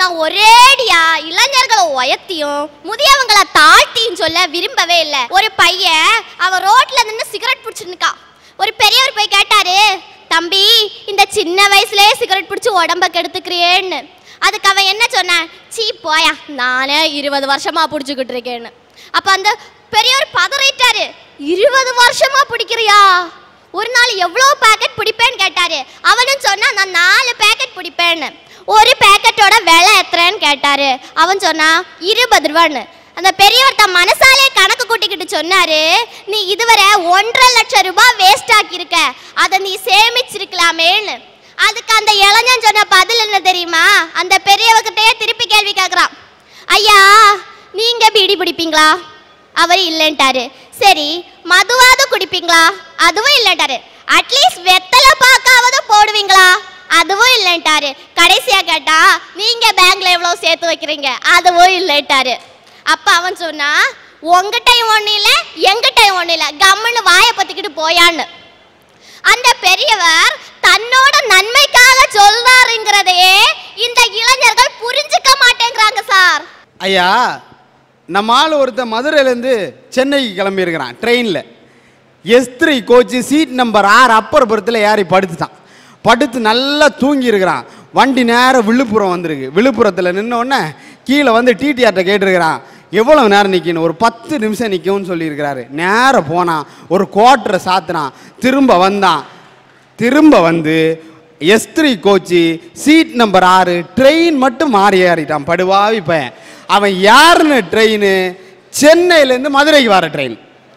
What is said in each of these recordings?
நான் ஒரேடியா இளைஞர்களை உயர்த்தியும் முதியவங்களை தாழ்த்தியும் சொல்ல விரும்பவே இல்லை ஒரு பையன் அவன் ரோட்ல நின்று சிகரெட் பிடிச்சிருக்கான் ஒரு பெரியவர் போய் கேட்டாரு தம்பி இந்த சின்ன வயசுலயே சிகரெட் பிடிச்சி உடம்ப கெடுத்துக்கிறியேன்னு அதுக்கு அவன் என்ன சொன்னான் சீ போயா நானே இருபது வருஷமா பிடிச்சிக்கிட்டு இருக்கேன்னு அப்ப அந்த பெரியவர் பதறிட்டாரு இருபது வருஷமா பிடிக்கிறியா ஒரு நாள் எவ்வளோ பேக்கெட் பிடிப்பேன்னு கேட்டாரு அவனும் சொன்னா நான் நாலு பேக்கெட் பிடிப்பேன்னு ஒரு பேக்கெட்டோட விலை எத்தனைன்னு கேட்டாரு அவன் சொன்னா இருபது ரூபான்னு அந்த பெரியவர் தன் மனசாலே கணக்கு கூட்டிக்கிட்டு சொன்னாரு நீ இதுவரை ஒன்றரை லட்சம் ரூபாய் வேஸ்ட் ஆக்கியிருக்க அதை நீ சேமிச்சிருக்கலாமேன்னு அதுக்கு அந்த இளைஞன் சொன்ன பதில் என்ன தெரியுமா அந்த பெரியவர்கிட்டயே திருப்பி கேள்வி கேட்குறான் ஐயா நீங்க பீடி பிடிப்பீங்களா அவர் இல்லைன்ட்டாரு சரி மதுவாவது குடிப்பீங்களா அதுவும் இல்லைன்ட்டாரு அட்லீஸ்ட் வெத்தலை பாக்காவது போடுவீங்களா அதுவும் இல்லைன்ட்டாரு கடைசியா கேட்டா நீங்க பேங்க்ல எவ்வளவு சேர்த்து வைக்கிறீங்க அதுவும் இல்லைன்ட்டாரு அப்ப அவன் சொன்னா உங்ககிட்டயும் ஒண்ணு இல்ல எங்கிட்டயும் ஒண்ணு இல்ல கம்முன்னு வாயை பத்திக்கிட்டு போயான்னு அந்த பெரியவர் தன்னோட நன்மைக்காக சொல்றாருங்கிறதையே இந்த இளைஞர்கள் புரிஞ்சுக்க மாட்டேங்கிறாங்க சார் ஐயா நம்ம ஆள் ஒருத்தன் மதுரையிலேருந்து சென்னைக்கு கிளம்பியிருக்கிறான் ட்ரெயினில் எஸ்திரி கோச்சு சீட் நம்பர் ஆறு அப்பர் புறத்தில் ஏறி படுத்துட்டான் படுத்து நல்லா தூங்கி இருக்கிறான் வண்டி நேரம் விழுப்புரம் வந்திருக்கு விழுப்புரத்தில் நின்ன உடனே கீழே வந்து டிடிஆர்ட்ட கேட்டிருக்கிறான் எவ்வளோ நேரம் நிற்கணும் ஒரு பத்து நிமிஷம் நிற்கும்னு சொல்லியிருக்கிறாரு நேரம் போனான் ஒரு குவார்ட்டரை சாத்தினான் திரும்ப வந்தான் திரும்ப வந்து எஸ்திரி கோச்சு சீட் நம்பர் ஆறு ட்ரெயின் மட்டும் மாறி ஏறிட்டான் படுவாவி பையன் அவன் யாருன்னு ட்ரெயின் சென்னையிலேருந்து மதுரைக்கு வர ட்ரெயின்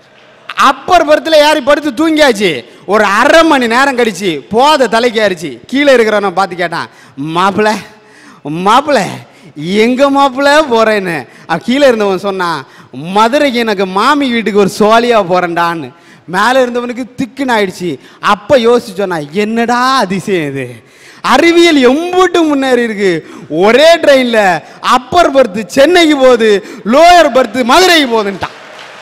அப்பர் பரத்தில் ஏறி படுத்து தூங்கியாச்சு ஒரு அரை மணி நேரம் கழிச்சு போத தலைக்கு ஏறிச்சு கீழே இருக்கிறவனை பார்த்து கேட்டான் மாப்பிள மாப்பிள எங்க மாப்பிள போறேன்னு அவன் கீழே இருந்தவன் சொன்னான் மதுரைக்கு எனக்கு மாமி வீட்டுக்கு ஒரு சோழியா போறேன்டான்னு மேலே இருந்தவனுக்கு திக்குன்னு ஆயிடுச்சு அப்போ யோசிச்சு சொன்னான் என்னடா அதிசயம் இது அறிவியல் எம்புட்டு முன்னேறி இருக்கு ஒரே ட்ரெயினில் அப்பர் பர்த்து சென்னைக்கு போகுது லோயர் பர்த்து மதுரைக்கு போகுதுன்ட்டான்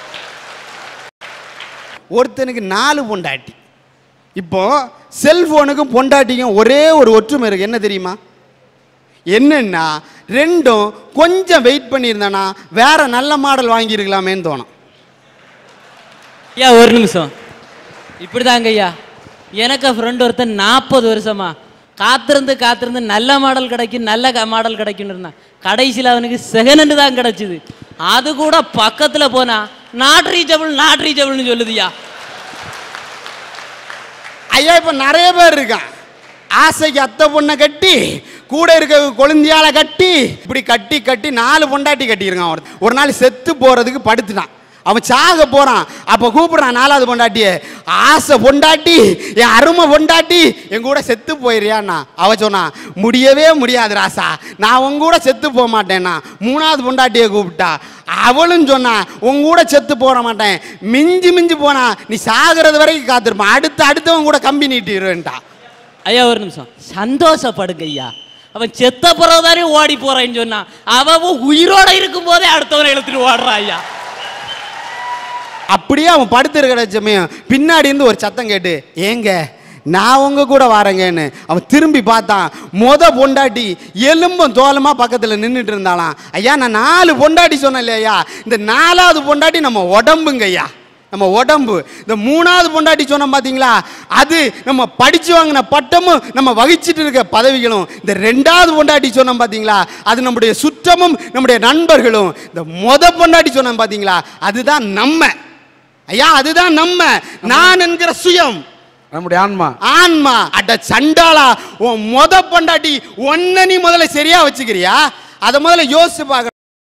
ஒருத்தனுக்கு நாலு பொண்டாட்டி இப்போ செல்போனுக்கும் பொண்டாட்டிக்கும் ஒரே ஒரு ஒற்றுமை இருக்கு என்ன தெரியுமா என்னன்னா ரெண்டும் கொஞ்சம் வெயிட் பண்ணியிருந்தானா வேற நல்ல மாடல் வாங்கியிருக்கலாமேன்னு தோணும் ஐயா ஒரு நிமிஷம் இப்படிதாங்க ஐயா எனக்கு ஃப்ரெண்ட் ஒருத்தன் நாற்பது வருஷமா காத்திருந்து காத்திருந்து நல்ல மாடல் கிடைக்கும் நல்ல க- மாடல் கிடைக்கும்னு இருந்தான் கடைசியில் அவனுக்கு செகண்ட் ஹேண்டு தான் கிடைச்சிது அது கூட பக்கத்தில் போனா நாட் ரீச்சபிள் நாட் ரீச்சபிள்னு சொல்லுதுயா ஐயா இப்போ நிறைய பேர் இருக்கான் ஆசைக்கு அத்தை பொண்ணை கட்டி கூட இருக்க கொழுந்தியால கட்டி இப்படி கட்டி கட்டி நாலு பொண்டாட்டி கட்டியிருக்கான் ஒரு ஒரு நாள் செத்து போறதுக்கு படுத்துட்டான் அவன் சாக போறான் அப்ப கூப்பிடுறான் நாலாவது பொண்டாட்டிய ஆசை பொண்டாட்டி என் அருமை பொண்டாட்டி என் கூட செத்து போயிறியான்னா அவ சொன்னா முடியவே முடியாது ராசா நான் உன் கூட செத்து போக மாட்டேன்னா மூணாவது பொண்டாட்டியை கூப்பிட்டா அவளும் சொன்னா உன் கூட செத்து போற மாட்டேன் மிஞ்சி மிஞ்சி போனா நீ சாகுறது வரைக்கும் காத்திருப்பான் அடுத்து அடுத்தவன் கூட கம்பி நீட்டிடுவேன்ட்டா ஐயா ஒரு நிமிஷம் சந்தோஷப்படுங்க ஐயா அவன் செத்த பிறகுதானே ஓடி போறேன்னு சொன்னான் அவன் உயிரோட இருக்கும் போதே அடுத்தவனை இழுத்துட்டு ஓடுறான் ஐயா அப்படியே அவன் படுத்திருக்கிற சமயம் பின்னாடி இருந்து ஒரு சத்தம் கேட்டு ஏங்க நான் உங்க கூட வரேங்கன்னு அவன் திரும்பி பார்த்தான் மொத பொண்டாட்டி எலும்பும் தோலமா பக்கத்துல நின்றுட்டு இருந்தாளாம் ஐயா நான் நாலு பொண்டாட்டி சொன்னேன் இல்லையா இந்த நாலாவது பொண்டாட்டி நம்ம உடம்புங்க ஐயா நம்ம உடம்பு இந்த மூணாவது பொண்டாட்டி சொன்னோம் பார்த்தீங்களா அது நம்ம படிச்சு வாங்கின பட்டமும் நம்ம வகிச்சிட்டு இருக்க பதவிகளும் இந்த ரெண்டாவது பொண்டாட்டி சொன்னோம் பார்த்தீங்களா அது நம்முடைய சுற்றமும் நம்முடைய நண்பர்களும் இந்த மொத பொண்டாட்டி சொன்னோம் பார்த்தீங்களா அதுதான் நம்ம ஐயா அதுதான் நம்ம நான் என்கிற சுயம் நம்முடைய ஆன்மா ஆன்மா அட சண்டாளா உன் மொத பொண்டாட்டி ஒன்ன நீ முதல்ல சரியா வச்சுக்கிறியா அத முதல்ல யோசிச்சு பார்க்க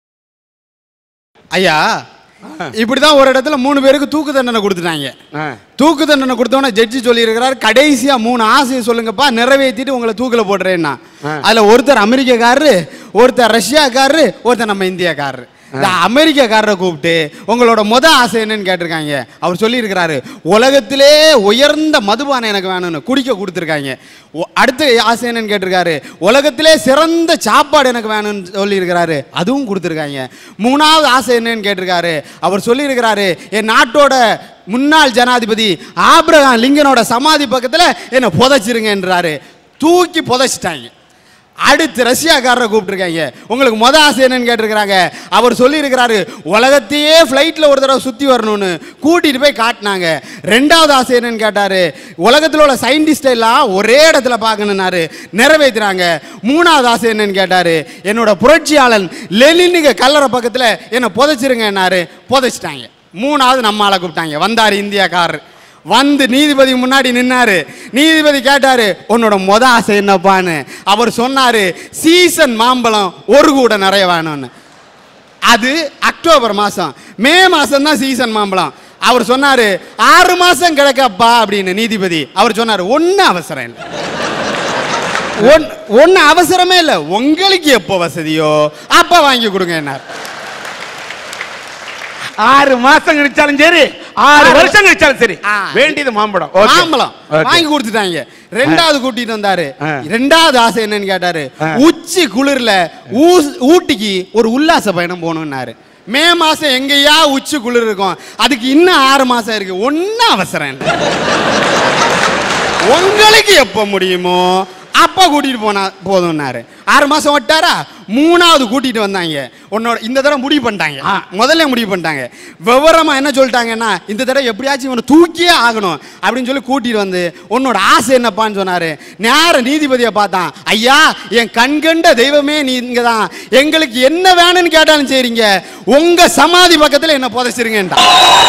ஐயா இப்படிதான் ஒரு இடத்துல மூணு பேருக்கு தூக்கு தண்டனை கொடுத்துட்டாங்க ஆ. தூக்கு தண்டனை கொடுத்தோன்னே ஜட்ஜி சொல்லியிருக்கிறார் கடைசியா மூணு ஆசையை சொல்லுங்கப்பா நிறைவேற்றிட்டு உங்களை தூக்கில் போடுறேன்னா ஆ. அதுல ஒருத்தர் அமெரிக்கக்காரரு ஒருத்தர் ரஷ்யாக்காரரு ஒருத்தர் நம்ம இந்தியாக்காரரு இந்த அமெரிக்கக்காரரை கூப்பிட்டு உங்களோட முத ஆசை என்னன்னு கேட்டிருக்காங்க அவர் சொல்லியிருக்கிறாரு உலகத்திலே உயர்ந்த மதுபானம் எனக்கு வேணும்னு குடிக்க கொடுத்துருக்காங்க ஒ- அடுத்த ஆசை என்னன்னு கேட்டிருக்காரு உலகத்திலே சிறந்த சாப்பாடு எனக்கு வேணும்னு சொல்லியிருக்கிறாரு அதுவும் கொடுத்துருக்காங்க மூணாவது ஆசை என்னன்னு கேட்டிருக்காரு அவர் சொல்லியிருக்கிறாரு என் நாட்டோட முன்னாள் ஜனாதிபதி ஆபிரகாம் லிங்கனோட சமாதி பக்கத்தில் என்னை புதைச்சிருங்கன்றாரு தூக்கி புதைச்சிட்டாங்க அடுத்து ரஷ்யாக்காரரை கூப்பிட்டுருக்காங்க உங்களுக்கு மொத ஆசை என்னன்னு கேட்டிருக்கிறாங்க அவர் சொல்லியிருக்கிறாரு உலகத்தையே ஃப்ளைட்டில் ஒரு தடவை சுற்றி வரணும்னு கூட்டிகிட்டு போய் காட்டினாங்க ரெண்டாவது ஆசை என்னன்னு கேட்டார் உலகத்தில் உள்ள சயின்டிஸ்ட் எல்லாம் ஒரே இடத்துல பார்க்கணுன்னாரு நிறைவேற்றினாங்க மூணாவது ஆசை என்னன்னு கேட்டார் என்னோட புரட்சியாளன் லெனினுங்க கல்லறை பக்கத்தில் என்னை புதைச்சிருங்கன்னாரு புதைச்சிட்டாங்க மூணாவது நம்ம ஆளை கூப்பிட்டாங்க வந்தார் இந்தியாக்காரர் வந்து நீதிபதி முன்னாடி நின்னாரு நீதிபதி கேட்டாரு உன்னோட மொத ஆசை என்னப்பான்னு அவர் சொன்னாரு சீசன் மாம்பழம் ஒரு கூட நிறைய வேணும்னு அது அக்டோபர் மாசம் மே மாசம் தான் சீசன் மாம்பழம் அவர் சொன்னாரு ஆறு மாசம் கிடக்கப்பா அப்படின்னு நீதிபதி அவர் சொன்னாரு ஒன்றும் அவசரம் இல்லை ஒன் ஒன்றும் அவசரமே இல்லை உங்களுக்கு எப்போ வசதியோ அப்போ வாங்கி கொடுங்க என்னார் ஆறு மாசம் கழிச்சாலும் சரி ஆறு ஆறு- வருஷம் கழிச்சாலும் சரி ஆ. வேண்டியது மாம்பழம் Okay. மாம்பழம் Okay. வாங்கி கொடுத்துட்டாங்க ரெண்டாவது கூட்டிட்டு வந்தாரு ஆ. ரெண்டாவது ஆசை என்னன்னு கேட்டாரு ஆ. உச்சி குளிர்ல ஊஸ்- ஊட்டிக்கு ஒரு உல்லாச பயணம் போகணும்னாரு மே மாசம் எங்கேயா உச்சி குளிர் இருக்கும் அதுக்கு இன்னும் ஆறு மாசம் இருக்கு ஒன்னும் அவசரம் இல்லை உங்களுக்கு எப்போ முடியுமோ அப்பா கூட்டிட்டு போனா போதும்னாரு ஆறு மாசம் விட்டாரா மூணாவது கூட்டிட்டு வந்தாங்க உன்னோட இந்த தடவை முடிவு பண்ணிட்டாங்க ஆ. முதல்ல முடிவு பண்ணிட்டாங்க விவரமா என்ன சொல்லிட்டாங்கன்னா இந்த தடவை எப்படியாச்சும் இவனை தூக்கியே ஆகணும் அப்படின்னு சொல்லி கூட்டிட்டு வந்து உன்னோட ஆசை என்னப்பான்னு சொன்னாரு நேர நீதிபதியை பார்த்தான் ஐயா என் கண்கண்ட தெய்வமே நீங்க தான் எங்களுக்கு என்ன வேணும்னு கேட்டாலும் சரிங்க உங்க சமாதி பக்கத்துல என்ன புதைச்சிருங்கன்ட்டான்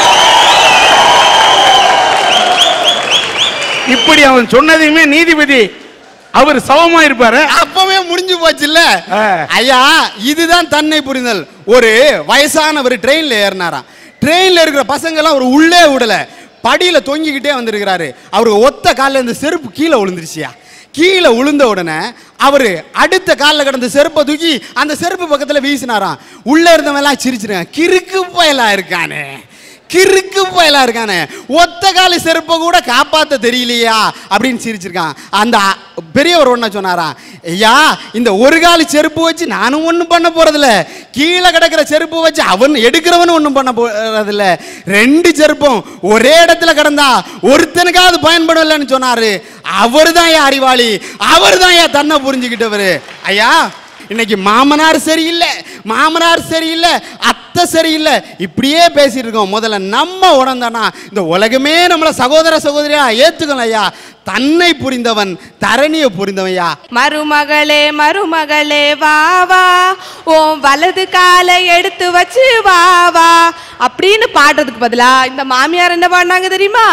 இப்படி அவன் சொன்னதையுமே நீதிபதி அவர் சவமா இருப்பாரு அப்பவே முடிஞ்சு போச்சுல்ல ஆ. ஐயா இதுதான் தன்னை புரிதல் ஒரு வயசானவர் ட்ரெயின்ல ஏறினாராம் ட்ரெயின்ல இருக்கிற பசங்க எல்லாம் ஒரு உள்ளே விடல படியில தொங்கிக்கிட்டே வந்திருக்கிறாரு அவருக்கு ஒத்த கால்ல இந்த செருப்பு கீழே விழுந்துருச்சியா கீழே விழுந்த உடனே அவரு அடுத்த காலில் கிடந்த செருப்பை தூக்கி அந்த செருப்பு பக்கத்துல வீசினாராம் உள்ள இருந்தவன் எல்லாம் சிரிச்சிருக்கான் கிறுக்கு பயலா இருக்கானே கிறுக்கு பயலா இருக்கானே ஒத்த காலி செருப்பை கூட காப்பாத்த தெரியலையா அப்படின்னு சிரிச்சிருக்கான் அந்த பெரியவர் ஒன்ன சொன்னாராம் ஐயா இந்த ஒரு காலி செருப்பு வச்சு நானும் ஒன்றும் பண்ண போறதில்ல கீழே கிடக்கிற செருப்பு வச்சு அவன் எடுக்கிறவனும் ஒன்றும் பண்ண போறதில்ல ரெண்டு செருப்பும் ஒரே இடத்துல கிடந்தா ஒருத்தனுக்காவது பயன்படும் இல்லைன்னு சொன்னாரு அவர் தான் ஏன் அறிவாளி அவர் தான் ஏன் தன்னை புரிஞ்சுக்கிட்டவர் ஐயா இன்னைக்கு மாமனார் சரியில்லை மாமனார் சரியில்லை அத்தை சரியில்லை இப்படியே பேசிட்டு இருக்கோம் முதல்ல நம்ம உணர்ந்தோன்னா இந்த உலகமே நம்மளை சகோதர சகோதரியா ஏத்துக்கணும் ஐயா தன்னை புரிந்தவன் தரணியை புரிந்தவன்யா மருமகளே மருமகளே வா வா உன் வலது காலை எடுத்து வச்சு வா வா அப்படின்னு பாடுறதுக்கு பதிலா இந்த மாமியார் என்ன பாடினாங்க தெரியுமா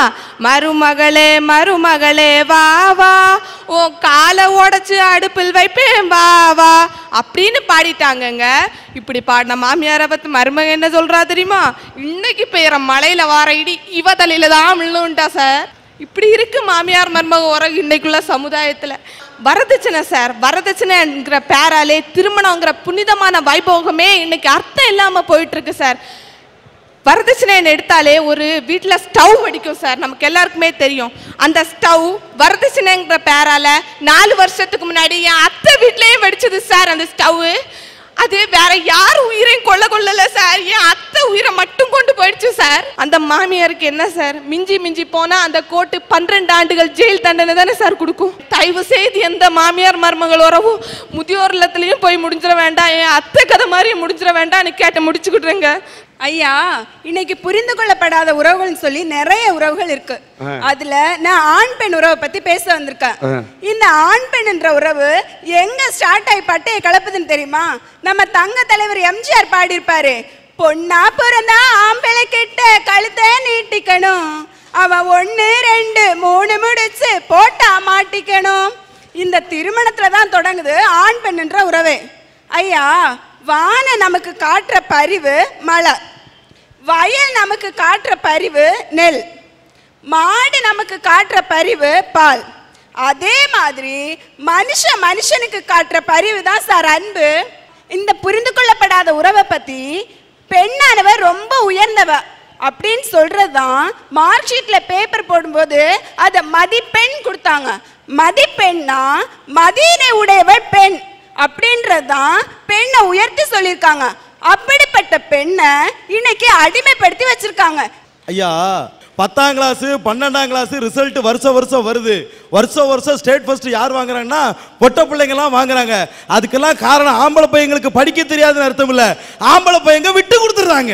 மருமகளே மருமகளே வா வா உன் காலை உடைச்சு அடுப்பில் வைப்பேன் வா வா அப்படின்னு பாடிட்டாங்கங்க இப்படி பாடின மாமியாரை பத்தி மருமக என்ன சொல்றா தெரியுமா இன்னைக்கு பெய்யற மழையில வார இடி இவ தலையில தான் விழுந்துட்டா சார் இப்படி இருக்கு மாமியார் மருமக உறவு இன்னைக்குள்ள சமுதாயத்துல வரதட்சணை சார் வரதட்சணைங்கிற பேராலே திருமணங்கிற புனிதமான வைபோகமே இன்னைக்கு அர்த்தம் இல்லாம போயிட்டு இருக்கு சார் வரதட்சணைன்னு எடுத்தாலே ஒரு வீட்டில் ஸ்டவ் வெடிக்கும் சார் நமக்கு எல்லாருக்குமே தெரியும் அந்த ஸ்டவ் வரதட்சணைங்கிற பேரால நாலு வருஷத்துக்கு முன்னாடி என் அத்தை வீட்லயே வெடிச்சது சார் அந்த ஸ்டவ் அது வேற யார் உயிரையும் கொல்ல கொள்ளல சார் என் அத்தை உயிரை மட்டும் கொண்டு போயிடுச்சு சார் அந்த மாமியாருக்கு என்ன சார் மிஞ்சி மிஞ்சி போனா அந்த கோர்ட்டு பன்னிரெண்டு ஆண்டுகள் ஜெயில் தண்டனை தானே சார் கொடுக்கும் தயவு செய்து எந்த மாமியார் மருமகள் உறவும் முதியோர் இல்லத்துலயும் போய் முடிஞ்சிட வேண்டாம் என் அத்தை கதை மாதிரி முடிஞ்சிட வேண்டாம்னு கேட்டு முடிச்சுக்கிட்டுருங்க ஐயா இன்னைக்கு புரிந்து கொள்ளப்படாத உறவுகள்னு சொல்லி நிறைய உறவுகள் இருக்கு அதுல நான் ஆண் பெண் உறவை பத்தி பேச வந்திருக்கேன் இந்த ஆண் பெண்ன்ற உறவு எங்க ஸ்டார்ட் ஆகி பட்டையை கலப்புதுன்னு தெரியுமா நம்ம தங்க தலைவர் எம்ஜிஆர் பாடியிருப்பாரு பொண்ணா பிறந்தா ஆம்பளை கிட்ட கழுத்தை நீட்டிக்கணும் அவன் ஒண்ணு ரெண்டு மூணு முடிச்சு போட்டா மாட்டிக்கணும் இந்த திருமணத்துல தான் தொடங்குது ஆண் பெண்ணுன்ற உறவே ஐயா வான நமக்கு காட்டுற பரிவு மழை வயல் நமக்கு காட்டுற பரிவு நெல் மாடு நமக்கு காட்டுற பரிவு பால் அதே மாதிரி மனுஷன் மனுஷனுக்கு காட்டுற பரிவு தான் சார் அன்பு இந்த புரிந்து கொள்ளப்படாத உறவை பத்தி பெண்ணானவ ரொம்ப உயர்ந்தவ அப்படின்னு சொல்றது தான் மார்க் ஷீட்ல பேப்பர் போடும்போது அதை மதிப்பெண் கொடுத்தாங்க மதிப்பெண்ணா மதியினை உடையவள் பெண் அப்படின்றதான் பெண்ணை உயர்த்தி சொல்லியிருக்காங்க அப்படிப்பட்ட பெண்ணை இன்னைக்கு அடிமைப்படுத்தி வச்சிருக்காங்க ஐயா பத்தாம் கிளாஸ் பன்னெண்டாம் கிளாஸ் ரிசல்ட் வருஷம் வருஷம் வருது வருஷம் வருஷம் ஸ்டேட் ஃபர்ஸ்ட் யார் வாங்குறாங்கன்னா பொட்ட பிள்ளைங்கலாம் வாங்குறாங்க அதுக்கெல்லாம் காரணம் ஆம்பளை பையங்களுக்கு படிக்க தெரியாதுன்னு அர்த்தம் இல்ல ஆம்பளை பையங்க விட்டு கொடுத்துறாங்க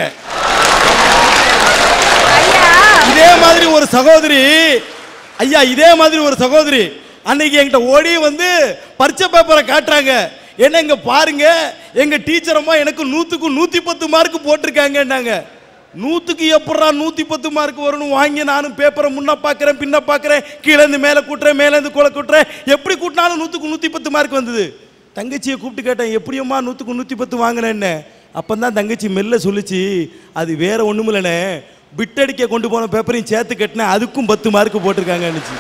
இதே மாதிரி ஒரு சகோதரி ஐயா இதே மாதிரி ஒரு சகோதரி அன்னைக்கு என்கிட்ட ஓடி வந்து பரீட்சை பேப்பரை காட்டுறாங்க என்ன இங்க பாருங்க எங்க டீச்சர் அம்மா எனக்கு நூத்துக்கு நூத்தி பத்து மார்க் போட்டிருக்காங்கன்னாங்க நூத்துக்கு எப்படா நூத்தி பத்து மார்க் வரும்னு வாங்கி நானும் பேப்பரை முன்ன பார்க்கறேன் பின்ன பார்க்கறேன் கீழே இருந்து மேலே கூட்டுறேன் மேலே இருந்து குலை கூட்டுறேன் எப்படி கூட்டினாலும் நூத்துக்கு நூத்தி பத்து மார்க் வந்தது தங்கச்சியை கூப்பிட்டு கேட்டேன் எப்படியம்மா நூற்றுக்கு நூற்றி பத்து வாங்கினேன்னு அப்போ தான் தங்கச்சி மெல்ல சொல்லிச்சு அது வேற ஒன்றும் இல்லைண்ணே பிட்டடிக்க கொண்டு போன பேப்பரையும் சேர்த்து கட்டினேன் அதுக்கும் பத்து மார்க் போட்டிருக்காங்கன்னுச்சு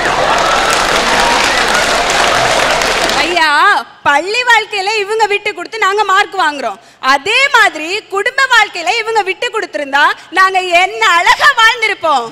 ஐயா பள்ளி வாழ்க்கையில இவங்க விட்டு கொடுத்து நாங்க மார்க் வாங்குறோம் அதே மாதிரி குடும்ப வாழ்க்கையில இவங்க விட்டு கொடுத்திருந்தா நாங்க என்ன அழகா வாழ்ந்திருப்போம்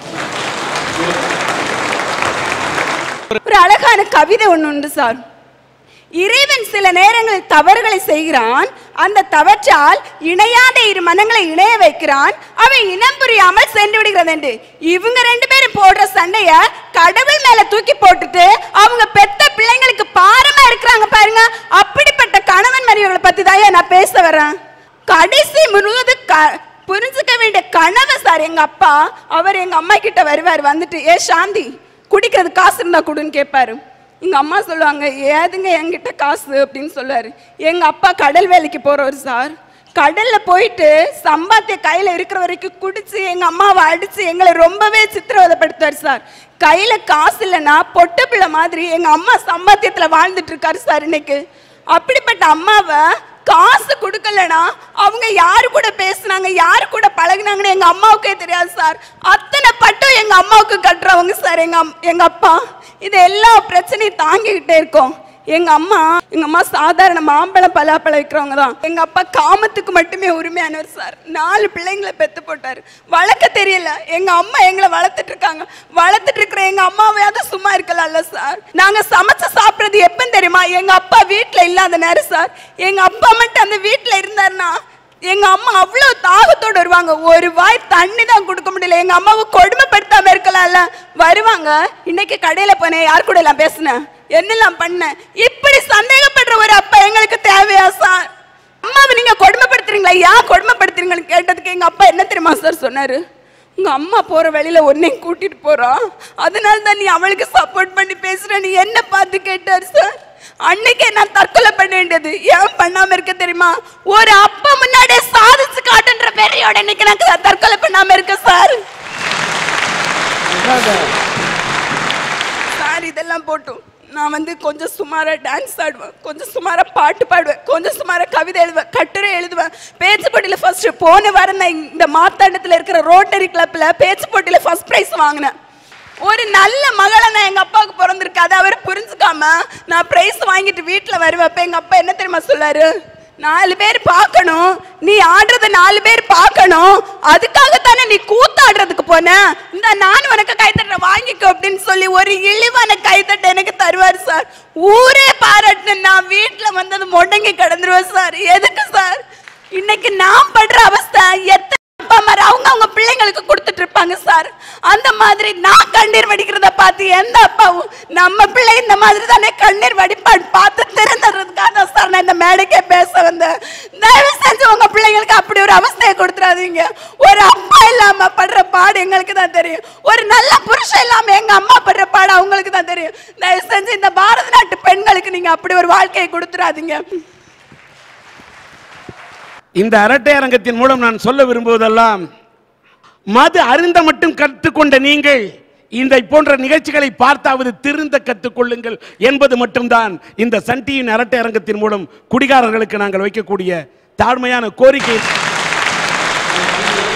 ஒரு அழகான கவிதை ஒண்ணு உண்டு சார் இறைவன் சில நேரங்களில் தவறுகளை செய்கிறான் அந்த தவற்றால் இணையாத இரு மனங்களை இணைய வைக்கிறான் அவை இனம் புரியாமல் சென்று விடுகிறது என்று இவங்க ரெண்டு பேரும் போடுற சண்டைய கடவுள் மேல தூக்கி போட்டுட்டு அவங்க பெத்த பிள்ளைங்களுக்கு பாரமா இருக்கிறாங்க பாருங்க அப்படிப்பட்ட கணவன் மனைவிகளை பத்தி தான் நான் பேச வரேன் கடைசி முழுவது க- புரிஞ்சுக்க வேண்டிய கணவன் சார் எங்க அப்பா அவர் எங்க அம்மா கிட்ட வருவார் வந்துட்டு ஏ சாந்தி குடிக்கிறது காசு இருந்தா கொடுன்னு கேட்பாரு எங்க அம்மா சொல்லுவாங்க ஏதுங்க என்கிட்ட காசு அப்படின்னு சொல்லுவாரு எங்க அப்பா கடல் வேலைக்கு போறவர் சார் கடல்ல போயிட்டு சம்பாத்திய கையில இருக்கிற வரைக்கும் குடிச்சு எங்க அம்மாவை அடிச்சு எங்களை ரொம்பவே சித்திரவதைப்படுத்துவார் சார் கையில காசு இல்லைன்னா பொட்டு பிள்ளை மாதிரி எங்க அம்மா சம்பாத்தியத்துல வாழ்ந்துட்டு இருக்காரு சார் இன்னைக்கு அப்படிப்பட்ட அம்மாவை காசு கொடுக்கலனா அவங்க யாரு கூட பேசுனாங்க யாரு கூட பழகுனாங்கன்னு எங்க அம்மாவுக்கே தெரியாது சார் அத்தனை பட்டும் எங்க அம்மாவுக்கு கட்டுறவங்க சார் எங்க அம்- எங்க அப்பா இது எல்லா பிரச்சனையும் தாங்கிக்கிட்டே இருக்கோம் எங்க அம்மா எங்க அம்மா சாதாரண மாம்பழம் பலாப்பழம் வைக்கிறவங்க தான் எங்க அப்பா காமத்துக்கு மட்டுமே உரிமையானவர் சார் நாலு பிள்ளைங்களை பெத்து போட்டாரு வளர்க்க தெரியல எங்க அம்மா எங்களை வளர்த்துட்டு இருக்காங்க வளர்த்துட்டு இருக்கிற எங்க அம்மாவையாவது சும்மா இருக்கலாம்ல சார் நாங்க சமைச்சு சாப்பிடுறது எப்பன்னு தெரியுமா எங்க அப்பா வீட்ல இல்லாத நேரம் சார் எங்க அப்பா மட்டும் அந்த வீட்ல இருந்தாருன்னா எங்க அம்மா அவ்வளவு தாகத்தோட வருவாங்க ஒரு வாய் தண்ணி தான் கொடுக்க முடியல எங்க அம்மாவை கொடுமைப்படுத்தாம இருக்கலாம்ல வருவாங்க இன்னைக்கு கடையில போனேன் யார் கூட எல்லாம் பேசினேன் என்னெல்லாம் பண்ணேன் இப்படி சந்தேகப்படுற ஒரு அப்பா எங்களுக்கு தேவையா சார் அம்மாவை நீங்க கொடுமைப்படுத்துறீங்களா ஏன் கொடுமைப்படுத்துறீங்கன்னு கேட்டதுக்கு எங்க அப்பா என்ன தெரியுமா சார் சொன்னாரு உங்க அம்மா போற வழியில உன்னையும் கூட்டிட்டு போறான் அதனால தான் நீ அவளுக்கு சப்போர்ட் பண்ணி பேசுற நீ என்ன பார்த்து கேட்டாரு சார் அன்னைக்கே நான் தற்கொலை பண்ண வேண்டியது ஏன் பண்ணாம இருக்க தெரியுமா ஒரு அப்பா முன்னாடியே சாதிச்சு காட்டுன்ற பெரியோட இன்னைக்கு நான் தற்கொலை பண்ணாம இருக்க சார் சார் இதெல்லாம் போட்டும் நான் வந்து கொஞ்சம் சுமாரா டான்ஸ் ஆடுவேன் கொஞ்சம் சுமாரா பாட்டு பாடுவேன் கொஞ்சம் சுமாரா கவிதை எழுதுவேன் கட்டுரை எழுதுவேன் பேச்சு போட்டியில ஃபர்ஸ்ட் போன வாரம் நான் இந்த மாத்தாண்டத்துல இருக்கிற ரோட்டரி கிளப்ல பேச்சு போட்டியில ஃபர்ஸ்ட் பிரைஸ் வாங்கினேன் ஒரு நல்ல மகளை நான் எங்க அப்பாவுக்கு பிறந்திருக்கு அதை அவர் புரிஞ்சுக்காம நான் பிரைஸ் வாங்கிட்டு வீட்டுல வருவேன் அப்ப எங்க அப்பா என்ன தெரியுமா சொல்லாரு நாலு பேர் பார்க்கணும் நீ ஆடுறத நாலு பேர் பார்க்கணும் அதுக்காக தானே நீ கூத்தாடுறதுக்கு போன இந்த நான் உனக்கு கைத்தட்ட வாங்கிக்கோ அப்படின்னு சொல்லி ஒரு இழிவான கைத்தட்ட எனக்கு தருவார் சார் ஊரே பாராட்டு நான் வீட்டுல வந்தது முடங்கி கிடந்துருவேன் சார் எதுக்கு சார் இன்னைக்கு நான் படுற அவஸ்தை எத்தனை அப்பா அம்மா அவங்க அவங்க பிள்ளைங்களுக்கு கொடுத்துட்டு இருப்பாங்க சார் அந்த மாதிரி நான் கண்ணீர் வடிக்கிறத பார்த்து எந்த அப்பாவும் நம்ம பிள்ளை இந்த மாதிரி தானே கண்ணீர் வடிப்பான் பார்த்து திறந்துறதுக்காக தான் சார் நான் இந்த மேடைக்கே பேச வந்தேன் தயவு செஞ்சு உங்க பிள்ளைங்களுக்கு அப்படி ஒரு அவஸ்தையை கொடுத்துறாதீங்க ஒரு அப்பா இல்லாம படுற பாடு எங்களுக்கு தான் தெரியும் ஒரு நல்ல புருஷன் இல்லாம எங்க அம்மா படுற பாடு அவங்களுக்கு தான் தெரியும் தயவு செஞ்சு இந்த பாரத நாட்டு பெண்களுக்கு நீங்க அப்படி ஒரு வாழ்க்கையை கொடுத்துறாதீங்க இந்த அரட்டை அரங்கத்தின் மூலம் நான் சொல்ல விரும்புவதெல்லாம் மது அருந்த மட்டும் கற்றுக்கொண்ட நீங்கள் இந்த போன்ற நிகழ்ச்சிகளை பார்த்தாவது திருந்த கற்றுக்கொள்ளுங்கள் என்பது மட்டும்தான் இந்த சன் டிவியின் அரட்டை அரங்கத்தின் மூலம் குடிகாரர்களுக்கு நாங்கள் வைக்கக்கூடிய தாழ்மையான கோரிக்கை